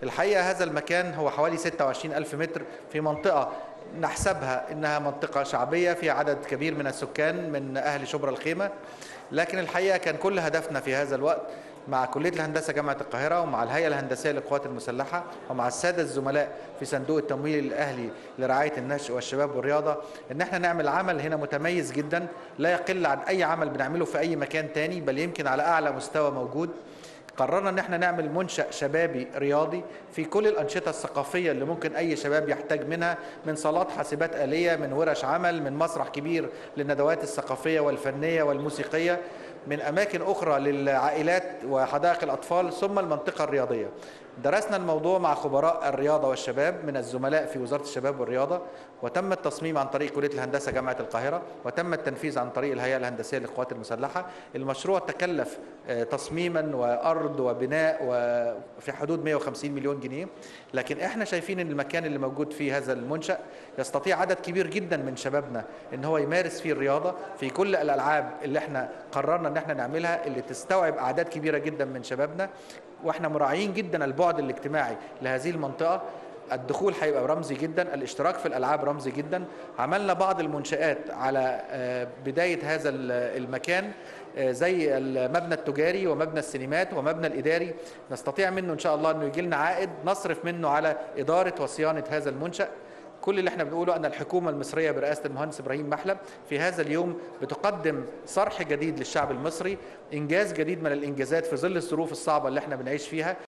الحقيقة هذا المكان هو حوالي 26 ألف متر في منطقة نحسبها انها منطقه شعبيه فيها عدد كبير من السكان من اهل شبرا الخيمه لكن الحقيقه كان كل هدفنا في هذا الوقت مع كليه الهندسه جامعه القاهره ومع الهيئه الهندسيه للقوات المسلحه ومع الساده الزملاء في صندوق التمويل الاهلي لرعايه النشء والشباب والرياضه ان احنا نعمل عمل هنا متميز جدا لا يقل عن اي عمل بنعمله في اي مكان تاني بل يمكن على اعلى مستوى موجود قررنا ان احنا نعمل منشا شبابي رياضي في كل الانشطه الثقافيه اللي ممكن اي شباب يحتاج منها من صالات حاسبات اليه من ورش عمل من مسرح كبير للندوات الثقافيه والفنيه والموسيقيه من اماكن اخرى للعائلات وحدائق الاطفال ثم المنطقه الرياضيه درسنا الموضوع مع خبراء الرياضه والشباب من الزملاء في وزاره الشباب والرياضه وتم التصميم عن طريق كليه الهندسه جامعه القاهره وتم التنفيذ عن طريق الهيئه الهندسيه للقوات المسلحه المشروع تكلف تصميما وارض وبناء وفي حدود 150 مليون جنيه لكن احنا شايفين ان المكان اللي موجود فيه هذا المنشا يستطيع عدد كبير جدا من شبابنا ان هو يمارس فيه الرياضه في كل الالعاب اللي احنا قررنا ان احنا نعملها اللي تستوعب اعداد كبيره جدا من شبابنا واحنا مراعيين جدا البعد الاجتماعي لهذه المنطقه الدخول هيبقى رمزي جدا الاشتراك في الالعاب رمزي جدا عملنا بعض المنشات على بدايه هذا المكان زي المبنى التجاري ومبنى السينمات ومبنى الاداري نستطيع منه ان شاء الله انه يجي لنا عائد نصرف منه على اداره وصيانه هذا المنشا كل اللي احنا بنقوله ان الحكومه المصريه برئاسه المهندس ابراهيم محلب في هذا اليوم بتقدم صرح جديد للشعب المصري انجاز جديد من الانجازات في ظل الظروف الصعبه اللي احنا بنعيش فيها